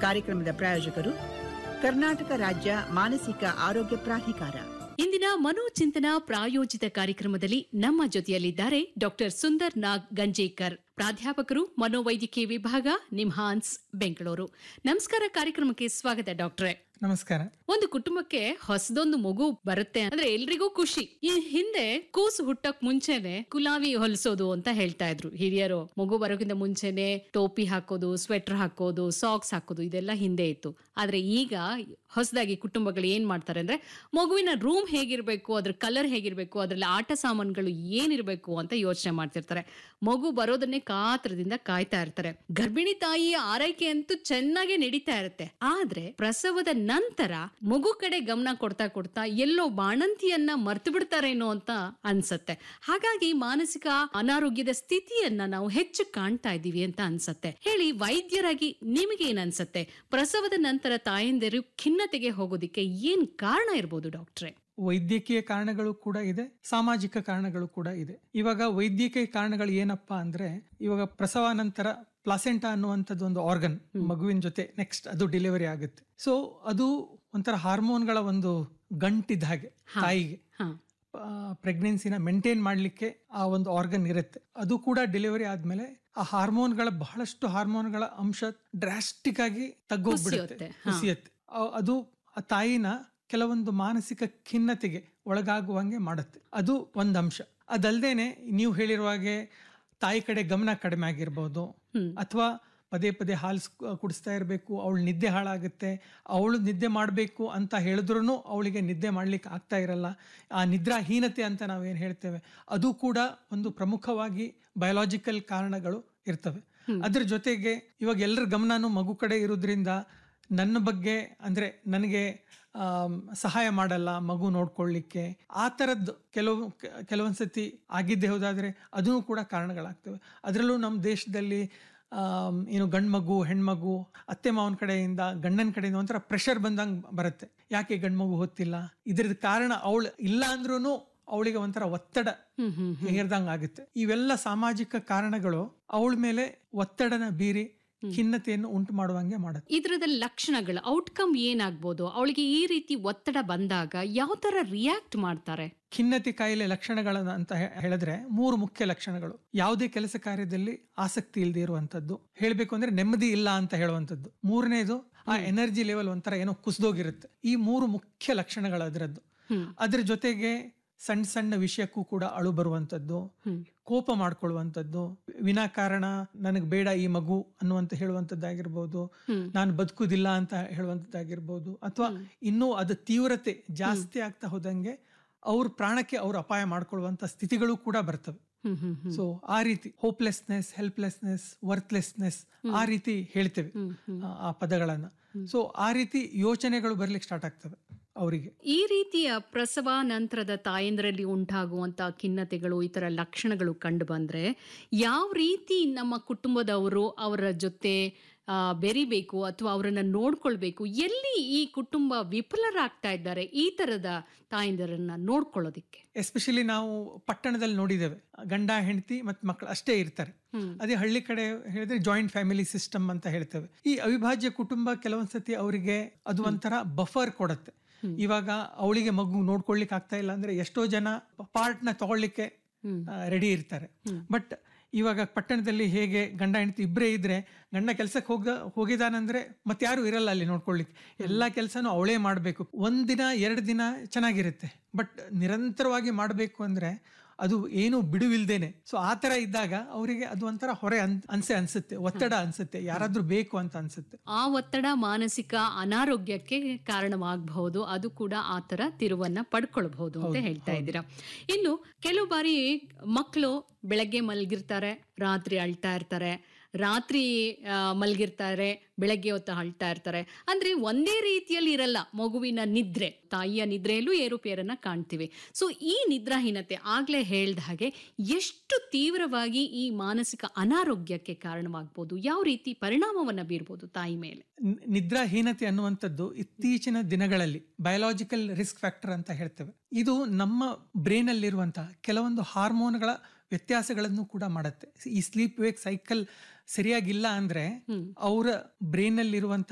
ಕಾರ್ಯಕ್ರಮದ ಪ್ರಾಯೋಜಕರು ಕರ್ನಾಟಕ ರಾಜ್ಯ ಮಾನಸಿಕ ಆರೋಗ್ಯ ಪ್ರಾಧಿಕಾರ ಇಂದಿನ ಮನೋಚಿಂತನ ಪ್ರಾಯೋಜಿತ ಕಾರ್ಯಕ್ರಮದಲ್ಲಿ ನಮ್ಮ ಜೊತೆಯಲ್ಲಿದ್ದಾರೆ ಡಾಕ್ಟರ್ ಸುಂದರ್ ನಾಗ್ ಗಂಜೇಕರ್ ಪ್ರಾಧ್ಯಾಪಕರು ಮನೋವೈದ್ಯಕೀಯ ವಿಭಾಗ ನಿಮ್ಹಾನ್ಸ್ ಬೆಂಗಳೂರು ನಮಸ್ಕಾರ ಕಾರ್ಯಕ್ರಮಕ್ಕೆ ಸ್ವಾಗತ ಡಾಕ್ಟ್ರೆ ನಮಸ್ಕಾರ ಒಂದು ಕುಟುಂಬಕ್ಕೆ ಹೊಸದೊಂದು ಮಗು ಬರುತ್ತೆ ಅಂದ್ರೆ ಎಲ್ರಿಗೂ ಖುಷಿ ಈ ಹಿಂದೆ ಕೂಸು ಹುಟ್ಟಕ್ ಮುಂಚೆನೆ ಗುಲಾಬಿ ಹೊಲಿಸೋದು ಅಂತ ಹೇಳ್ತಾ ಇದ್ರು ಹಿರಿಯರು ಮಗು ಬರೋಕ್ಕಿಂತ ಮುಂಚೆನೆ ಟೋಪಿ ಹಾಕೋದು ಸ್ವೆಟರ್ ಹಾಕೋದು ಸಾಕ್ಸ್ ಹಾಕೋದು ಇದೆಲ್ಲ ಹಿಂದೆ ಇತ್ತು ಆದ್ರೆ ಈಗ ಹೊಸದಾಗಿ ಕುಟುಂಬಗಳು ಏನ್ ಮಾಡ್ತಾರೆ ಅಂದ್ರೆ ಮಗುವಿನ ರೂಮ್ ಹೇಗಿರ್ಬೇಕು ಅದ್ರ ಕಲರ್ ಹೇಗಿರ್ಬೇಕು ಅದ್ರಲ್ಲಿ ಆಟ ಸಾಮಾನುಗಳು ಏನಿರ್ಬೇಕು ಅಂತ ಯೋಚನೆ ಮಾಡ್ತಿರ್ತಾರೆ ಮಗು ಬರೋದನ್ನೇ ಕಾತ್ರದಿಂದ ಕಾಯ್ತಾ ಇರ್ತಾರೆ ಗರ್ಭಿಣಿ ತಾಯಿಯ ಆರೈಕೆ ಅಂತೂ ಚೆನ್ನಾಗಿ ನಡೀತಾ ಇರುತ್ತೆ ಆದ್ರೆ ಪ್ರಸವದ ನಂತರ ಮಗು ಕಡೆ ಗಮನ ಕೊಡ್ತಾ ಕೊಡ್ತಾ ಎಲ್ಲೋ ಬಾಣಂತಿಯನ್ನ ಮರ್ತು ಬಿಡ್ತಾರೇನೋ ಅಂತ ಅನ್ಸತ್ತೆ ಹಾಗಾಗಿ ಮಾನಸಿಕ ಅನಾರೋಗ್ಯದ ಸ್ಥಿತಿಯನ್ನ ನಾವು ಹೆಚ್ಚು ಕಾಣ್ತಾ ಇದ್ದೀವಿ ಅಂತ ಅನ್ಸತ್ತೆ ಹೇಳಿ ವೈದ್ಯರಾಗಿ ನಿಮಗೆ ಏನ್ ಅನ್ಸತ್ತೆ ಪ್ರಸವದ ನಂತರ ತಾಯಂದಿರು ಖಿನ್ನತೆಗೆ ಹೋಗೋದಿಕ್ಕೆ ಏನ್ ಕಾರಣ ಇರ್ಬೋದು ಡಾಕ್ಟ್ರೆ ವೈದ್ಯಕೀಯ ಕಾರಣಗಳು ಕೂಡ ಇದೆ ಸಾಮಾಜಿಕ ಕಾರಣಗಳು ಕೂಡ ಇದೆ ಇವಾಗ ವೈದ್ಯಕೀಯ ಕಾರಣಗಳು ಏನಪ್ಪಾ ಅಂದ್ರೆ ಇವಾಗ ಪ್ರಸವ ನಂತರ ಪ್ಲಾಸೆಂಟಾ ಅನ್ನುವಂಥದ್ದು ಒಂದು ಆರ್ಗನ್ ಮಗುವಿನ ಜೊತೆ ನೆಕ್ಸ್ಟ್ ಅದು ಡೆಲಿವರಿ ಆಗುತ್ತೆ ಸೊ ಅದು ಒಂಥರ ಹಾರ್ಮೋನ್ಗಳ ಒಂದು ಗಂಟಿದ್ದ ಹಾಗೆ ತಾಯಿಗೆ ಹಾ ಪ್ರೆಗ್ನೆನ್ಸಿನ ಮೇಂಟೈನ್ ಮಾಡಲಿಕ್ಕೆ ಆ ಒಂದು ಆರ್ಗನ್ ಇರುತ್ತೆ ಅದು ಕೂಡ ಡೆಲಿವರಿ ಆದ್ಮೇಲೆ ಆ ಹಾರ್ಮೋನ್ಗಳ ಬಹಳಷ್ಟು ಹಾರ್ಮೋನ್ಗಳ ಅಂಶ ಡ್ರಾಸ್ಟಿಕ್ ಆಗಿ ತಗ್ಗೋಗ್ಬಿಡುತ್ತೆ ಕುಸಿಯುತ್ತೆ, ಕುಸಿಯುತ್ತೆ ಆ- ಅದು ಆ ತಾಯಿನ ಕೆಲವೊಂದು ಮಾನಸಿಕ ಖಿನ್ನತೆಗೆ ಒಳಗಾಗುವಂಗೆ ಮಾಡುತ್ತೆ ಅದು ಒಂದು ಅಂಶ ಅದಲ್ದೇನೆ ನೀವು ಹೇಳಿರುವ ಹಾಗೆ ತಾಯಿ ಕಡೆ ಗಮನ ಕಡಿಮೆ ಆಗಿರ್ಬೋದು ಅಥವಾ ಪದೇ ಪದೇ ಹಾಲು ಸ್- ಕುಡಿಸ್ತಾ ಇರಬೇಕು ಅವಳು ನಿದ್ದೆ ಹಾಳಾಗುತ್ತೆ ಅವಳು ನಿದ್ದೆ ಮಾಡಬೇಕು ಅಂತ ಹೇಳಿದ್ರು ಅವಳಿಗೆ ನಿದ್ದೆ ಮಾಡ್ಲಿಕ್ಕೆ ಆಗ್ತಾ ಇರಲ್ಲ ಆ ನಿದ್ರಾಹೀನತೆ ಅಂತ ನಾವೇನು ಹೇಳ್ತೇವೆ ಅದು ಕೂಡ ಒಂದು ಪ್ರಮುಖವಾಗಿ ಬಯೋಲಾಜಿಕಲ್ ಕಾರಣಗಳು ಇರ್ತವೆ ಅದ್ರ ಜೊತೆಗೆ ಇವಾಗ ಎಲ್ಲರ ಗಮನನೂ ಮಗು ಕಡೆ ಇರೋದ್ರಿಂದ ನನ್ನ ಬಗ್ಗೆ ಅಂದ್ರೆ ನನಗೆ ಆಮ್, ಸಹಾಯ ಮಾಡಲ್ಲ ಮಗು ನೋಡ್ಕೊಳ್ಳಿಕ್ಕೆ ಆ ಥರದ್ದು ಕೆಲವು ಕೆ- ಕೆಲವೊಂದ್ಸತಿ ಆಗಿದ್ದೇ ಹೋದಾದ್ರೆ ಅದೂ ಕೂಡ ಕಾರಣಗಳಾಗ್ತವೆ ಅದರಲ್ಲೂ ನಮ್ಮ ದೇಶದಲ್ಲಿ ಆಮ್, ಏನು ಗಂಡು ಮಗು ಹೆಣ್ಮಗು ಅತ್ತೆ ಮಾವನ ಕಡೆಯಿಂದ ಗಂಡನ ಕಡೆಯಿಂದ ಒಂಥರ ಪ್ರೆಷರ್ ಬಂದಂಗೆ ಬರುತ್ತೆ ಯಾಕೆ ಗಂಡು ಮಗು ಹೊತ್ತಿಲ್ಲ ಇದ್ರದ್ದು ಕಾರಣ ಅವಳು ಇಲ್ಲ ಅಂದ್ರೂ ಅವಳಿಗೆ ಒಂಥರ ಒತ್ತಡ ಹೇರ್ದಂಗೆ ಆಗುತ್ತೆ ಇವೆಲ್ಲ ಸಾಮಾಜಿಕ ಕಾರಣಗಳು ಅವಳ ಮೇಲೆ ಒತ್ತಡನ ಬೀರಿ ಖಿನ್ನತೆಯನ್ನು ಉಂಟು ಮಾಡುವಂಗೆ ಮಾಡುತ್ತೆ ಇದ್ರದ ಲಕ್ಷಣಗಳು ಔಟ್ಕಮ್ ಏನಾಗ್ಬೋದು ಅವಳಿಗೆ ಈ ರೀತಿ ಒತ್ತಡ ಬಂದಾಗ ಯಾವ ತರ ರಿಯಾಕ್ಟ್ ಮಾಡ್ತಾರೆ ಖಿನ್ನತೆ ಕಾಯಿಲೆ ಲಕ್ಷಣಗಳನ್ನ ಅಂತ ಹೇ- ಹೇಳಿದ್ರೆ ಮೂರು ಮುಖ್ಯ ಲಕ್ಷಣಗಳು ಯಾವುದೇ ಕೆಲಸ ಕಾರ್ಯದಲ್ಲಿ ಆಸಕ್ತಿ ಇಲ್ಲದೆ ಇರುವಂತದ್ದು ಹೇಳ್ಬೇಕು ಅಂದ್ರೆ ನೆಮ್ಮದಿ ಇಲ್ಲ ಅಂತ ಹೇಳುವಂತದ್ದು ಮೂರನೇದು ಆ ಎನರ್ಜಿ ಲೆವೆಲ್ ಒಂಥರ ಏನೋ ಕುಸಿದೋಗಿರುತ್ತೆ ಈ ಮೂರು ಮುಖ್ಯ ಲಕ್ಷಣಗಳು ಅದರದ್ದು ಅದ್ರ ಜೊತೆಗೆ ಸಣ್ಣ ಸಣ್ಣ ವಿಷಯಕ್ಕೂ ಕೂಡ ಅಳು ಬರುವಂತದ್ದು ಕೋಪ ಮಾಡ್ಕೊಳ್ಳುವಂಥದ್ದು ವಿನಾಕಾರಣ ನನಗೆ ಬೇಡ ಈ ಮಗು ಅನ್ನುವಂತ ಹೇಳುವಂಥದ್ದಾಗಿರ್ಬೋದು ನಾನು ಬದುಕುದಿಲ್ಲ ಅಂತ ಹೇಳುವಂಥದ್ದಾಗಿರ್ಬೋದು ಅಥವಾ ಇನ್ನೂ ಅದು ತೀವ್ರತೆ ಜಾಸ್ತಿ ಆಗ್ತಾ ಹೋದಂಗೆ ಅವ್ರ ಪ್ರಾಣಕ್ಕೆ ಅವ್ರು ಅಪಾಯ ಮಾಡ್ಕೊಳ್ಳುವಂತ ಸ್ಥಿತಿಗಳು ಕೂಡ ಬರ್ತವೆ ಸೊ ಆ ರೀತಿ ಹೋಪ್ಲೆಸ್ನೆಸ್ ಹೆಲ್ಪ್ಲೆಸ್ನೆಸ್ ವರ್ತ್ಲೆಸ್ನೆಸ್ ಆ ರೀತಿ ಹೇಳ್ತೇವೆ ಆ- ಆ ಪದಗಳನ್ನ ಸೊ ಆ ರೀತಿ ಯೋಚನೆಗಳು ಬರ್ಲಿಕ್ಕೆ ಸ್ಟಾರ್ಟ್ ಆಗ್ತವೆ ಅವರಿಗೆ ಈ ರೀತಿಯ ಪ್ರಸವ ನಂತರದ ತಾಯಂದ್ರಲ್ಲಿ ಉಂಟಾಗುವಂತ ಖಿನ್ನತೆಗಳು ಈ ತರ ಲಕ್ಷಣಗಳು ಕಂಡು ಬಂದ್ರೆ ಯಾವ ರೀತಿ ನಮ್ಮ ಕುಟುಂಬದವರು ಅವರ ಜೊತೆ ಆ, ಬೆರಿಬೇಕು ಅಥವಾ ಅವರನ್ನ ನೋಡ್ಕೊಳ್ಬೇಕು ಎಲ್ಲಿ ಈ ಕುಟುಂಬ ವಿಫಲರಾಗ್ತಾ ಇದ್ದಾರೆ ಈ ತರದ ತಾಯಂದಿರನ್ನ ನೋಡ್ಕೊಳ್ಳೋದಿಕ್ಕೆ ಎಸ್ಪೆಷಲಿ ನಾವು ಪಟ್ಟಣದಲ್ಲಿ ನೋಡಿದ್ದೇವೆ ಗಂಡ ಹೆಂಡತಿ ಮತ್ತು ಮಕ್ಕಳು ಅಷ್ಟೇ ಇರ್ತಾರೆ ಅದೇ ಹಳ್ಳಿ ಕಡೆ ಹೇಳಿದ್ರೆ ಜಾಯಿಂಟ್ ಫ್ಯಾಮಿಲಿ ಸಿಸ್ಟಮ್ ಅಂತ ಹೇಳ್ತೇವೆ ಈ ಅವಿಭಾಜ್ಯ ಕುಟುಂಬ ಕೆಲವೊಂದ್ಸತಿ ಅವರಿಗೆ ಅದು ಒಂಥರ ಬಫರ್ ಕೊಡುತ್ತೆ ಇವಾಗ ಅವಳಿಗೆ ಮಗು ನೋಡ್ಕೊಳ್ಲಿಕ್ಕೆ ಆಗ್ತಾ ಇಲ್ಲ ಅಂದ್ರೆ ಎಷ್ಟೋ ಜನ ಪಾರ್ಟ್ನ ತಗೊಳ್ಳಿಕ್ಕೆ ರೆಡಿ ಇರ್ತಾರೆ ಬಟ್ ಇವಾಗ ಪಟ್ಟಣದಲ್ಲಿ ಹೇಗೆ ಗಂಡ ಹೆಂಡತಿ ಇಬ್ಬರೇ ಇದ್ರೆ ಗಂಡ ಕೆಲ್ಸಕ್ಕೆ ಹೋಗ ಹೋಗಿದಾನಂದ್ರೆ ಮತ್ತೆ ಯಾರು ಇರಲ್ಲ ಅಲ್ಲಿ ನೋಡ್ಕೊಳ್ಳಿಕ್ಕೆ ಎಲ್ಲಾ ಕೆಲಸನೂ ಅವಳೇ ಮಾಡಬೇಕು ಒಂದಿನ ಎರಡು ದಿನ ಚೆನ್ನಾಗಿರುತ್ತೆ ಬಟ್ ನಿರಂತರವಾಗಿ ಮಾಡಬೇಕು ಅಂದ್ರೆ ಅದು ಏನು ಬಿಡುವಿಲ್ದೇನೆ ಸೊ ಆ ತರ ಇದ್ದಾಗ ಅವರಿಗೆ ಅದು ಒಂಥರ ಹೊರೆ ಅನ್ ಅನ್ಸೆ ಅನ್ಸುತ್ತೆ ಒತ್ತಡ ಅನ್ಸುತ್ತೆ ಯಾರಾದ್ರೂ ಬೇಕು ಅಂತ ಅನ್ಸುತ್ತೆ ಆ ಒತ್ತಡ ಮಾನಸಿಕ ಅನಾರೋಗ್ಯಕ್ಕೆ ಕಾರಣವಾಗಬಹುದು ಅದು ಕೂಡ ಆ ತರ ತಿರುವನ್ನ ಪಡ್ಕೊಳ್ಬಹುದು ಅಂತ ಹೇಳ್ತಾ ಇದ್ದೀರಾ ಇನ್ನು ಕೆಲವು ಬಾರಿ ಮಕ್ಕಳು ಬೆಳಗ್ಗೆ ಮಲಗಿರ್ತಾರೆ ರಾತ್ರಿ ಅಳ್ತಾ ಇರ್ತಾರೆ ರಾತ್ರಿ ಆ, ಮಲಗಿರ್ತಾರೆ ಬೆಳಗ್ಗೆ ಹೊತ್ತು ಅಳ್ತಾ ಇರ್ತಾರೆ ಅಂದ್ರೆ ಒಂದೇ ರೀತಿಯಲ್ಲಿ ಇರಲ್ಲ ಮಗುವಿನ ನಿದ್ರೆ ತಾಯಿಯ ನಿದ್ರೆಯಲ್ಲೂ ಏರುಪೇರನ್ನ ಕಾಣ್ತೀವಿ ಸೊ ಈ ನಿದ್ರಾಹೀನತೆ ಆಗ್ಲೇ ಹೇಳ್ದ ಹಾಗೆ ಎಷ್ಟು ತೀವ್ರವಾಗಿ ಈ ಮಾನಸಿಕ ಅನಾರೋಗ್ಯಕ್ಕೆ ಕಾರಣವಾಗ್ಬೋದು ಯಾವ ರೀತಿ ಪರಿಣಾಮವನ್ನ ಬೀರ್ಬೋದು ತಾಯಿ ಮೇಲೆ ನಿ- ನಿದ್ರಾಹೀನತೆ ಅನ್ನುವಂಥದ್ದು ಇತ್ತೀಚಿನ ದಿನಗಳಲ್ಲಿ ಬಯೋಲಾಜಿಕಲ್ ರಿಸ್ಕ್ ಫ್ಯಾಕ್ಟರ್ ಅಂತ ಹೇಳ್ತೇವೆ ಇದು ನಮ್ಮ ಬ್ರೈನ್ ಅಲ್ಲಿರುವಂತಹ ಕೆಲವೊಂದು ಹಾರ್ಮೋನ್ಗಳ ವ್ಯತ್ಯಾಸಗಳನ್ನು ಕೂಡ ಮಾಡುತ್ತೆ ಈ ಸ್ಲೀಪ್ ವೇಕ್ ಸೈಕಲ್ ಸರಿಯಾಗಿಲ್ಲ ಅಂದ್ರೆ ಅವರ ಬ್ರೈನ್ ಅಲ್ಲಿರುವಂತಹ